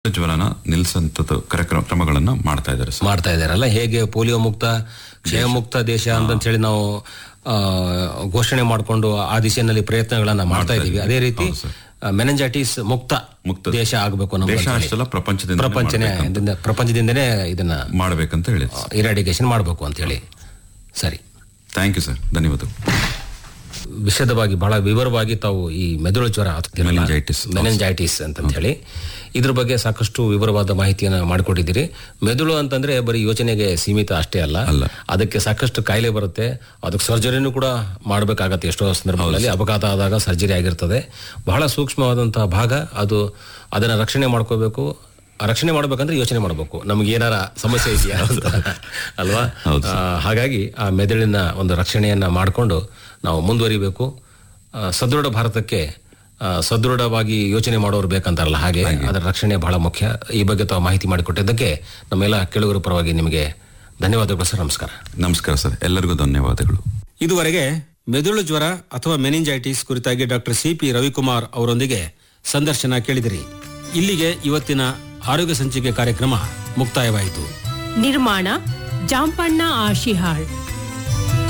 ಜ್ವರನ ನಿಲ್ಸಂತದ್ದು ಕಾರ್ಯಕ್ರಮ ಕ್ರಮಗಳನ್ನ ಮಾಡ್ತಾ ಇದ್ದಾರೆ ಸರ್ ಮಾಡ್ತಾ ಇದ್ದಾರಲ್ಲ ಹೇಗೆ ಪೋಲಿಯೋ ಮುಕ್ತ ಕ್ಷಯ ಮುಕ್ತ ದೇಶ ಅಂತ ಹೇಳಿ ನಾವು ಆ, ಘೋಷಣೆ ಮಾಡಿಕೊಂಡು ಆ ದಿಶೆಯಲ್ಲಿ ಪ್ರಯತ್ನಗಳನ್ನ ಮಾಡ್ತಾ ಇದ್ದೀವಿ ಅದೇ ರೀತಿ ಮೆನಂಜೈಟಿಸ್ ಮುಕ್ತ ಮುಕ್ತ ದೇಶ ಆಗಬೇಕು ನಮ್ಮ ದೇಶ ಅಷ್ಟೆಲ್ಲ ಪ್ರಪಂಚದಿಂದ ಪ್ರಪಂಚನೇ ಇದನ್ನ- ಪ್ರಪಂಚದಿಂದನೇ ಇದನ್ನ ಮಾಡ್ಬೇಕಂತ ಹೇಳಿದ್ರು ಇರಾಡಿಕೇಶನ್ ಮಾಡಬೇಕು ಅಂತ ಹೇಳಿ ಸರಿ ಥ್ಯಾಂಕ್ ಯು ಸರ್ ಧನ್ಯವಾದಗಳು ವಿಶದವಾಗಿ ಬಹಳ ವಿವರವಾಗಿ ತಾವು ಈ ಮೆದುಳು ಜ್ವರ Meningitis. ಮೆನೆಂಜೈಟಿಸ್ ಅಂತ ಹೇಳಿ ಇದ್ರ ಬಗ್ಗೆ ಸಾಕಷ್ಟು ವಿವರವಾದ ಮಾಹಿತಿಯನ್ನು ಮಾಡಿಕೊಟ್ಟಿದ್ದೀರಿ ಮೆದುಳು ಅಂತಂದ್ರೆ ಬರೀ ಯೋಚನೆಗೆ ಸೀಮಿತ ಅಷ್ಟೇ ಅಲ್ಲ ಅಲ್ಲ. ಅದಕ್ಕೆ ಸಾಕಷ್ಟು ಕಾಯಿಲೆ ಬರುತ್ತೆ ಅದಕ್ಕೆ ಸರ್ಜರಿನೂ ಕೂಡ ಮಾಡಬೇಕಾಗತ್ತೆ ಎಷ್ಟೋ ಸಂದರ್ಭಗಳಲ್ಲಿ ಅಪಘಾತ ಆದಾಗ ಸರ್ಜರಿ ಆಗಿರ್ತದೆ ಬಹಳ ಸೂಕ್ಷ್ಮವಾದಂತಹ ಭಾಗ ಅದು ಅದನ್ನ ರಕ್ಷಣೆ ಮಾಡ್ಕೋಬೇಕು ಆ ರಕ್ಷಣೆ ಮಾಡ್ಬೇಕಂದ್ರೆ ಯೋಚನೆ ಮಾಡಬೇಕು ನಮ್ಗೆ ಏನಾರ ಸಮಸ್ಯೆ ಇದೆಯಾ ಅಂತ. ಅಲ್ವಾ ಆ, ಹಾಗಾಗಿ ಆ ಮೆದುಳಿನ ಒಂದು ರಕ್ಷಣೆಯನ್ನ ಮಾಡಿಕೊಂಡು ನಾವು ಮುಂದುವರಿಬೇಕು ಆ, ಸದೃಢ ಭಾರತಕ್ಕೆ ಆ, ಸದೃಢವಾಗಿ ಯೋಚನೆ ಮಾಡೋರು ಬೇಕಂತಾರಲ್ಲ ಹಾಗೆ ಅದರ ರಕ್ಷಣೆ ಬಹಳ ಮುಖ್ಯ ಈ ಬಗ್ಗೆ ತಾವು ಮಾಹಿತಿ ಮಾಡಿಕೊಟ್ಟಿದ್ದಕ್ಕೆ ನಮ್ಮೆಲ್ಲ ಕೇಳುಗರ ಪರವಾಗಿ ನಿಮಗೆ ಧನ್ಯವಾದಗಳು ಸರ್ ನಮಸ್ಕಾರ ನಮಸ್ಕಾರ ಸರ್ ಎಲ್ಲರಿಗೂ ಧನ್ಯವಾದಗಳು ಇದುವರೆಗೆ ಮೆದುಳು ಜ್ವರ ಅಥವಾ ಮೆನಿಂಜೈಟಿಸ್ ಕುರಿತಾಗಿ ಡಾಕ್ಟರ್ ಸಿ ಪಿ ರವಿಕುಮಾರ್ ಅವರೊಂದಿಗೆ ಸಂದರ್ಶನ ಕೇಳಿದಿರಿ ಇಲ್ಲಿಗೆ ಇವತ್ತಿನ ಆರೋಗ್ಯ ಸಂಚಿಕೆ ಕಾರ್ಯಕ್ರಮ ಮುಕ್ತಾಯವಾಯಿತು ನಿರ್ಮಾಣ ಜಾಂಪಣ್ಣ ಆಶಿಹಾಳ್